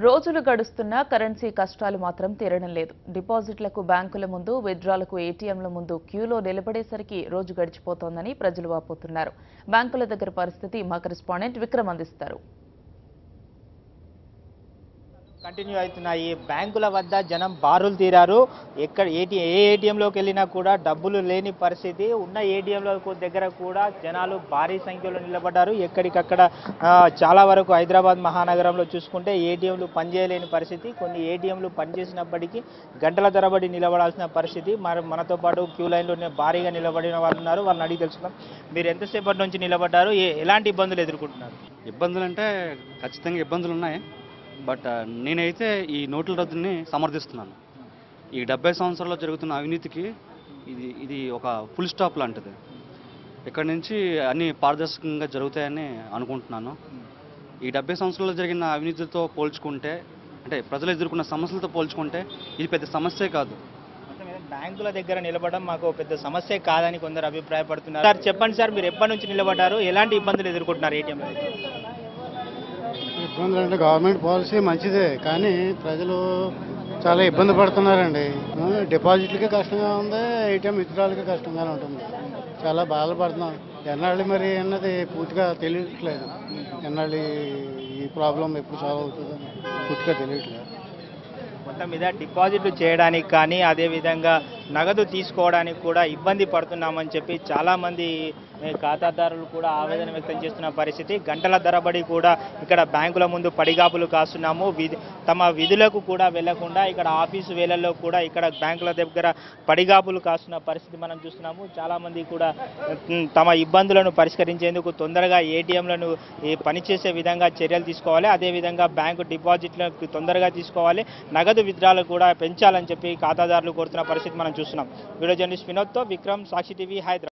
రోజులు గడుస్తున్నా కరెన్సీ కష్టాలు మాత్రం తీరడం లేదు డిపాజిట్లకు బ్యాంకుల ముందు విత్డ్రాలకు ఏటీఎంల ముందు క్యూలో నిలబడేసరికి రోజు గడిచిపోతోందని ప్రజలు వాపోతున్నారు బ్యాంకుల దగ్గర పరిస్థితి మా కరెస్పాండెంట్ విక్రమ్ అందిస్తారు కంటిన్యూ అవుతున్నాయి బ్యాంకుల వద్ద జనం బారులు తీరారు ఎక్కడ ఏటీ ఏ ఏటీఎంలోకి వెళ్ళినా కూడా డబ్బులు లేని పరిస్థితి ఉన్న ఏటీఎంల దగ్గర కూడా జనాలు భారీ సంఖ్యలో నిలబడ్డారు ఎక్కడికక్కడ ఆ, చాలా వరకు హైదరాబాద్ మహానగరంలో చూసుకుంటే ఏటీఎంలు పనిచేయలేని పరిస్థితి కొన్ని ఏటీఎంలు పనిచేసినప్పటికీ గంటల తరబడి నిలబడాల్సిన పరిస్థితి మరి మనతో పాటు క్యూ లైన్లో భారీగా నిలబడిన వాళ్ళు ఉన్నారు వాళ్ళని అడిగి తెలుసుకుందాం మీరు ఎంతసేపటి నుంచి నిలబడ్డారు ఏ- ఎలాంటి ఇబ్బందులు ఎదుర్కొంటున్నారు ఇబ్బందులు అంటే ఖచ్చితంగా ఇబ్బందులు ఉన్నాయి బట్ ఆ, నేనైతే ఈ నోట్ల రద్దుని సమర్థిస్తున్నాను ఈ డెబ్బై సంవత్సరాల్లో జరుగుతున్న అవినీతికి ఇది ఇది ఒక ఫుల్ స్టాప్ లాంటిది ఇక్కడ నుంచి అన్ని పారదర్శకంగా జరుగుతాయని అనుకుంటున్నాను ఈ డెబ్బై సంవత్సరాల్లో జరిగిన అవినీతితో పోల్చుకుంటే అంటే ప్రజలు ఎదుర్కొన్న సమస్యలతో పోల్చుకుంటే ఇది పెద్ద సమస్యే కాదు మొత్తం మీద బ్యాంకుల దగ్గర నిలబడడం మాకు ఒక పెద్ద సమస్య కాదని కొందరు అభిప్రాయపడుతున్నారు సార్ చెప్పండి సార్ మీరు ఎప్పటి నుంచి నిలబడ్డారు ఎలాంటి ఇబ్బందులు ఎదుర్కొంటున్నారు ఏటీఎం ఇబ్బందులు అంటే గవర్నమెంట్ పాలసీ మంచిదే కానీ ప్రజలు చాలా ఇబ్బంది పడుతున్నారండి ఆ, డిపాజిట్లకి కష్టంగా ఉంది ఏటీఎం విత్డ్రాలకి కష్టంగానే ఉంటుంది చాలా బాధపడుతున్నాం ఎన్నాళ్ళు మరి అన్నది పూర్తిగా తెలియట్లేదు ఎన్నాళ్ళు ఈ- ఈ ప్రాబ్లం ఎప్పుడు సాల్వ్ అవుతుందని పూర్తిగా తెలియట్లేదు మొత్తం మీద డిపాజిట్లు చేయడానికి కానీ అదేవిధంగా నగదు తీసుకోవడానికి కూడా ఇబ్బంది పడుతున్నామని చెప్పి చాలామంది ఏ, ఖాతాదారులు కూడా ఆవేదన వ్యక్తం చేస్తున్న పరిస్థితి గంటల ధరబడి కూడా ఇక్కడ బ్యాంకుల ముందు పడిగాపులు కాస్తున్నాము విధి తమ విధులకు కూడా వెళ్లకుండా ఇక్కడ ఆఫీసు వేళల్లో కూడా ఇక్కడ బ్యాంకుల దగ్గర పడిగాపులు కాస్తున్న పరిస్థితి మనం చూస్తున్నాము చాలామంది కూడా ఉమ్, తమ ఇబ్బందులను పరిష్కరించేందుకు తొందరగా ఏటీఎంలను పనిచేసే విధంగా చర్యలు తీసుకోవాలి అదేవిధంగా బ్యాంకు డిపాజిట్లకు తొందరగా తీసుకోవాలి నగదు విత్డ్రాలు కూడా పెంచాలని చెప్పి ఖాతాదారులు కోరుతున్న పరిస్థితి మనం చూస్తున్నాం వీడియో జర్నలిస్ట్ వినోద్తో విక్రమ్ సాక్షి టీవీ హైదరాబాద్